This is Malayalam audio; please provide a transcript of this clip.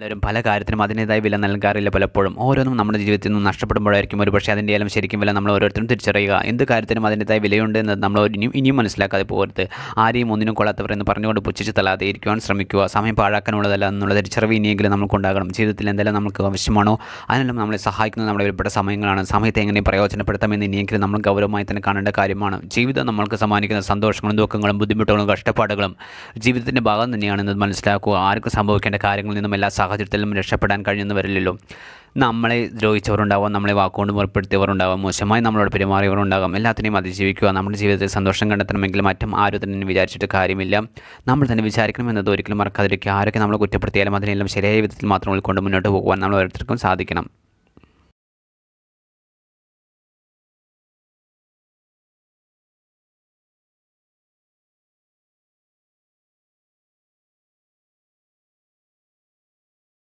എല്ലാവരും പല കാര്യത്തിനും അതിൻ്റെതായ വില നൽകാറില്ല പലപ്പോഴും ഓരോന്നും നമ്മുടെ ജീവിതത്തിൽ നിന്ന് നഷ്ടപ്പെടുമ്പോഴായിരിക്കും ഒരു പക്ഷേ അതിൻ്റെ എല്ലാം ശരിക്കും വില നമ്മൾ ഓരോരുത്തരും തിരിച്ചറിയുക എന്ത് കാര്യത്തിനും അതിൻ്റെതായ വിലയുണ്ട് എന്നത് നമ്മൾ ഇനിയും ഇനിയും മനസ്സിലാക്കാതെ പോകരുത് ആരെയും ഒന്നിനും കൊള്ളാത്തവർ എന്ന് പറഞ്ഞുകൊണ്ട് പുച്ഛിച്ച് തള്ളാതെ ഇരിക്കുവാൻ ശ്രമിക്കുക സമയം പാഴാക്കാനുള്ളതല്ല എന്നുള്ള തിരിച്ചറിവ് ഇനിയെങ്കിലും നമുക്കുണ്ടാകണം ജീവിതത്തിൽ എന്തെല്ലാം നമുക്ക് ആവശ്യമാണോ അതിനെല്ലാം നമ്മളെ സഹായിക്കുന്ന നമ്മുടെ വിലപ്പെട്ട സമയങ്ങളാണ് സമയത്തെ എങ്ങനെ പ്രയോജനപ്പെടുത്താമെന്ന് ഇനിയെങ്കിലും നമ്മൾ ഗൗരവമായി തന്നെ കാണേണ്ട കാര്യമാണ് ജീവിതം നമ്മൾക്ക് സമ്മാനിക്കുന്ന സന്തോഷങ്ങളും ദുഃഖങ്ങളും ബുദ്ധിമുട്ടുകളും കഷ്ടപ്പാടുകളും ജീവിതത്തിൻ്റെ ഭാഗം തന്നെയാണെന്നത് മനസ്സിലാക്കുക ആർക്കും സംഭവിക്കേണ്ട കാര്യങ്ങളിൽ നിന്നും എല്ലാ സാഹചര്യത്തിലും രക്ഷപ്പെടാൻ കഴിയുന്നു വരില്ലല്ലോ നമ്മളെ ദ്രോഹിച്ചവരുണ്ടാവാം നമ്മളെ വാക്കുകൊണ്ട് മുറപ്പെടുത്തിയവരുണ്ടാവാം മോശമായി നമ്മളോട് പെരുമാറിയവരുണ്ടാകാം എല്ലാത്തിനെയും അതിജീവിക്കുക നമ്മുടെ ജീവിതത്തിൽ സന്തോഷം കണ്ടെത്തണമെങ്കിൽ മറ്റും ആരും തന്നെ വിചാരിച്ചിട്ട് കാര്യമില്ല നമ്മൾ തന്നെ വിചാരിക്കണമെന്നത് ഒരിക്കലും മറക്കാതിരിക്കുക ആരൊക്കെ നമ്മളെ കുറ്റപ്പെടുത്തിയാലും അതിനെല്ലാം ശരിയായ വിധത്തിൽ മാത്രം ഉൾക്കൊണ്ട് മുന്നോട്ട് പോകുവാൻ നമ്മൾ ഓരോരുത്തർക്കും സാധിക്കണം